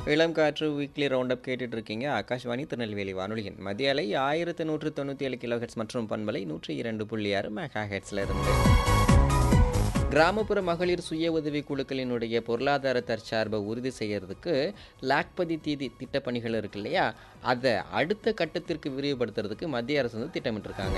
இளம் காற்று weekly round up கேட்டுட்டு இருக்கீங்க ஆகாஷ்வாணி திருநெல்வேலி வானொலியின் மதிய அலை ஆயிரத்து நூற்று தொண்ணூற்றி ஏழு கிலோ ஹெட்ஸ் மற்றும் பண்பலை நூற்றி இரண்டு புள்ளி ஆறு மெகா ஹெட்ஸில் இருந்து கிராமப்புற மகளிர் சுய உதவி குழுக்களினுடைய பொருளாதார தற்சார்பை உறுதி செய்யறதுக்கு லாக்பதி தீதி திட்டப்பணிகள் இருக்கு இல்லையா அதை அடுத்த கட்டத்திற்கு விரிவுபடுத்துறதுக்கு மத்திய அரசு வந்து திட்டமிட்டிருக்காங்க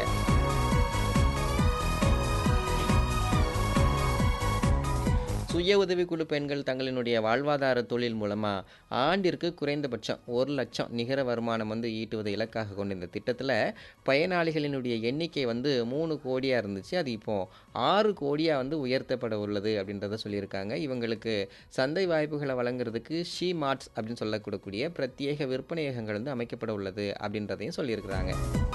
சுய உதவிக்குழு பெண்கள் தங்களினுடைய வாழ்வாதார தொழில் மூலமாக ஆண்டிற்கு குறைந்தபட்சம் ஒரு லட்சம் நிகர வருமானம் வந்து ஈட்டுவதை இலக்காக கொண்ட இந்த திட்டத்தில் பயனாளிகளினுடைய எண்ணிக்கை வந்து மூணு கோடியாக இருந்துச்சு அது இப்போது ஆறு கோடியாக வந்து உயர்த்தப்பட உள்ளது அப்படின்றத சொல்லியிருக்காங்க இவங்களுக்கு சந்தை வாய்ப்புகளை வழங்குறதுக்கு ஷீ மார்ட்ஸ் அப்படின்னு சொல்லக்கூடக்கூடிய பிரத்யேக விற்பனையகங்கள் வந்து அமைக்கப்பட உள்ளது அப்படின்றதையும் சொல்லியிருக்கிறாங்க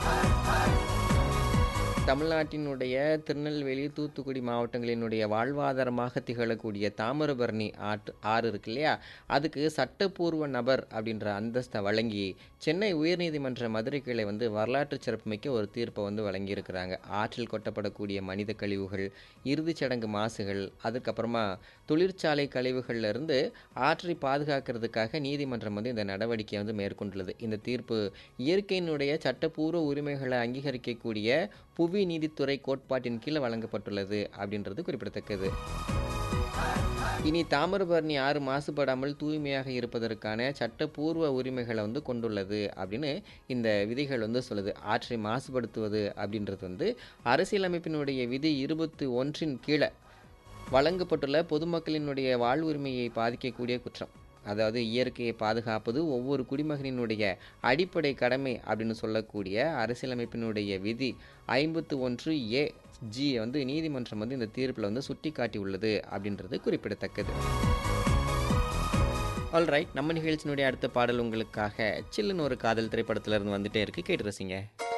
தமிழ்நாட்டினுடைய திருநெல்வேலி தூத்துக்குடி மாவட்டங்களினுடைய வாழ்வாதாரமாக திகழக்கூடிய தாமிரபரணி ஆற்று ஆறு இருக்கு இல்லையா அதுக்கு சட்டப்பூர்வ நபர் அப்படின்ற அந்தஸ்தை வழங்கி சென்னை உயர்நீதிமன்ற மதுரை கிளை வந்து வரலாற்று சிறப்புமிக்க ஒரு தீர்ப்பை வந்து வழங்கியிருக்கிறாங்க ஆற்றில் கொட்டப்படக்கூடிய மனித கழிவுகள் இறுதிச் சடங்கு மாசுகள் அதுக்கப்புறமா தொழிற்சாலை கழிவுகள்ல இருந்து ஆற்றை பாதுகாக்கிறதுக்காக நீதிமன்றம் வந்து இந்த நடவடிக்கையை வந்து மேற்கொண்டுள்ளது இந்த தீர்ப்பு இயற்கையினுடைய சட்டப்பூர்வ உரிமைகளை அங்கீகரிக்கக்கூடிய புவி நீதித்துறை கோட்பாட்டின் கீழே வழங்கப்பட்டுள்ளது அப்படின்றது குறிப்பிடத்தக்கது இனி தாமிரபரணி ஆறு மாசுபடாமல் தூய்மையாக இருப்பதற்கான சட்டப்பூர்வ உரிமைகளை வந்து கொண்டுள்ளது அப்படின்னு இந்த விதிகள் வந்து சொல்லுது ஆற்றை மாசுபடுத்துவது அப்படின்றது வந்து அரசியலமைப்பினுடைய விதி இருபத்தி ஒன்றின் கீழே வழங்கப்பட்டுள்ள பொதுமக்களினுடைய வாழ்வுரிமையை பாதிக்கக்கூடிய குற்றம் அதாவது இயற்கையை பாதுகாப்பது ஒவ்வொரு குடிமகனினுடைய அடிப்படை கடமை அப்படின்னு சொல்லக்கூடிய அரசியலமைப்பினுடைய விதி ஐம்பத்து ஒன்று ஏ ஜி வந்து நீதிமன்றம் வந்து இந்த தீர்ப்பில் வந்து சுட்டி காட்டியுள்ளது அப்படின்றது குறிப்பிடத்தக்கது ஆல்ரைட் நம்ம நிகழ்ச்சியினுடைய அடுத்த பாடல் உங்களுக்காக சில்லுன்னு ஒரு காதல் திரைப்படத்துல இருந்து வந்துட்டே இருக்கு கேட்டு ரசிங்க